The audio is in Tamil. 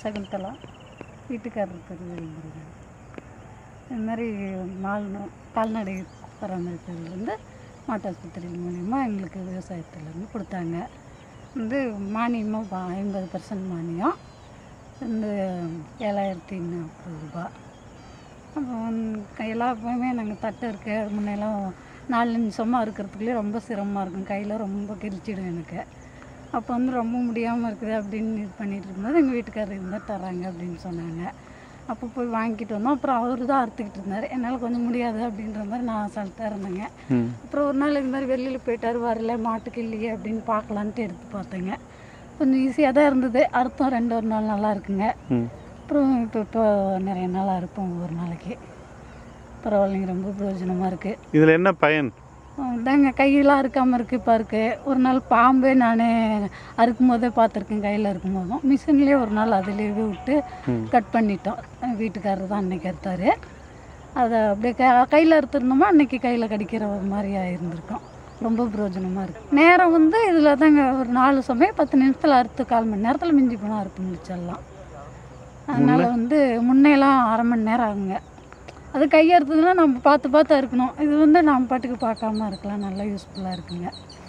சகுந்தலா வீட்டுக்காரர் பேர் வேல்முருகன் இது மாதிரி மால் கால்நடை பராமரிப்பதுலேருந்து மாட்டாஸ்பத்திரி மூலிமா எங்களுக்கு விவசாயத்துலேருந்து கொடுத்தாங்க வந்து மானியமாக பா ஐம்பது பர்சன்ட் மானியம் வந்து ஏழாயிரத்தி நாற்பது ரூபா அப்புறம் வந்து எல்லா எப்பவுமே நாங்கள் தட்டு இருக்கு முன்னெல்லாம் நாலஞ்சு சும்மா இருக்கிறதுக்குள்ளே ரொம்ப சிரமமாக இருக்கும் கையில் ரொம்ப கிழிச்சிடும் எனக்கு அப்போ வந்து ரொம்ப முடியாமல் இருக்குது அப்படின்னு இது பண்ணிட்டு இருக்கும்போது எங்கள் வீட்டுக்காரர் இருந்தால் தராங்க அப்படின்னு சொன்னாங்க அப்போ போய் வாங்கிட்டு வந்தோம் அப்புறம் அவர் தான் அறுத்துக்கிட்டு இருந்தார் என்னால் கொஞ்சம் முடியாது அப்படின்ற மாதிரி நான் அசால்ட்டாக இருந்தேங்க ம் அப்புறம் ஒரு நாள் இது மாதிரி வெளியில் போயிட்டார் வரல மாட்டுக்கு இல்லையே அப்படின்னு பார்க்கலான்ட்டு எடுத்து பார்த்தேங்க கொஞ்சம் ஈஸியாக தான் இருந்தது அறுத்தம் ரெண்டு ஒரு நாள் நல்லா இருக்குங்க ம் அப்புறம் இப்போ இப்போ நிறைய நாள் அறுப்போம் ஒரு நாளைக்கு பரவாயில்லைங்க ரொம்ப பிரயோஜனமாக இருக்குது இதில் என்ன பயன் இதாங்க கையெல்லாம் அறுக்காமல் இருக்குது இப்போ இருக்குது ஒரு நாள் பாம்பே நான் அறுக்கும் போதே பார்த்துருக்கேன் கையில் இருக்கும் போதும் மிஷின்லேயே ஒரு நாள் அதிலேயே விட்டு கட் பண்ணிட்டோம் என் வீட்டுக்காரர் தான் அன்னைக்கு அறுத்தாரு அதை அப்படியே க கையில் அறுத்துருந்தோமா அன்னைக்கு கையில் கடிக்கிற ஒரு மாதிரி ஆயிருந்திருக்கோம் ரொம்ப பிரயோஜனமாக இருக்குது நேரம் வந்து இதில் தாங்க ஒரு நாலு சமயம் பத்து நிமிஷத்தில் அறுத்து கால் மணி நேரத்தில் மிஞ்சி போனால் அறுத்து முடிச்சிடலாம் அதனால் வந்து முன்னையெல்லாம் அரை மணி நேரம் ஆகுங்க அது கையறுத்ததுன்னா நம்ம பார்த்து பார்த்து இருக்கணும் இது வந்து நம்ம பாட்டுக்கு பார்க்காம இருக்கலாம் நல்லா யூஸ்ஃபுல்லாக இருக்குங்க